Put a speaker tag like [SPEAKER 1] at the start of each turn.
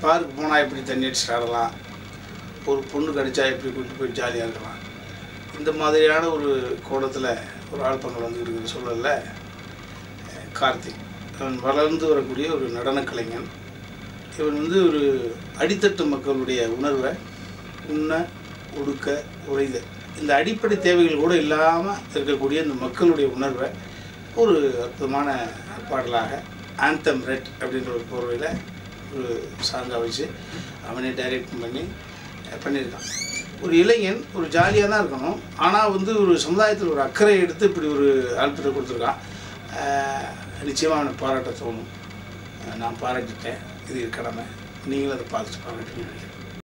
[SPEAKER 1] park போனால் எப்படி தண்ணி அடிச்சு ஆடலாம் ஒரு பொண்ணு கடிச்சா எப்படி கூட்டி போய் ஜாலியாக இருக்கலாம் இந்த மாதிரியான ஒரு கோணத்தில் ஒரு ஆழ்பங்கள் வந்து இருக்கிற சூழலில் அஹ், கார்த்திக் அவன் வளர்ந்து வரக்கூடிய ஒரு நடனக் கலைஞன் இவன் வந்து ஒரு அடித்தட்டு மக்களுடைய உணர்வை உண்ண ஒடுக்க உழைத இந்த அடிப்படை தேவைகள் கூட இல்லாமல் இருக்கக்கூடிய இந்த மக்களுடைய உணர்வை ஒரு அற்புதமான பாடலாக ஆந்தம் ரெட் அப்படின்ற ஒரு போர்வையில் ஒரு சாங்காக வச்சு அவனே டைரக்ட் பண்ணி அஹ், பண்ணியிருக்கான் ஒரு இளைஞன் ஒரு ஜாலியாக தான் இருக்கணும் ஆனால் வந்து ஒரு சமுதாயத்தில் ஒரு அக்கறை எடுத்து இப்படி ஒரு ஆல்பத்தை கொடுத்துருக்கான் நிச்சயமாக அவனை பாராட்ட தோணும் அஹ், நான் பாராட்டிட்டேன் இது கடமை நீங்களும் அதை பார்த்துட்டு பாராட்டுன்னு நினைக்கிறேன்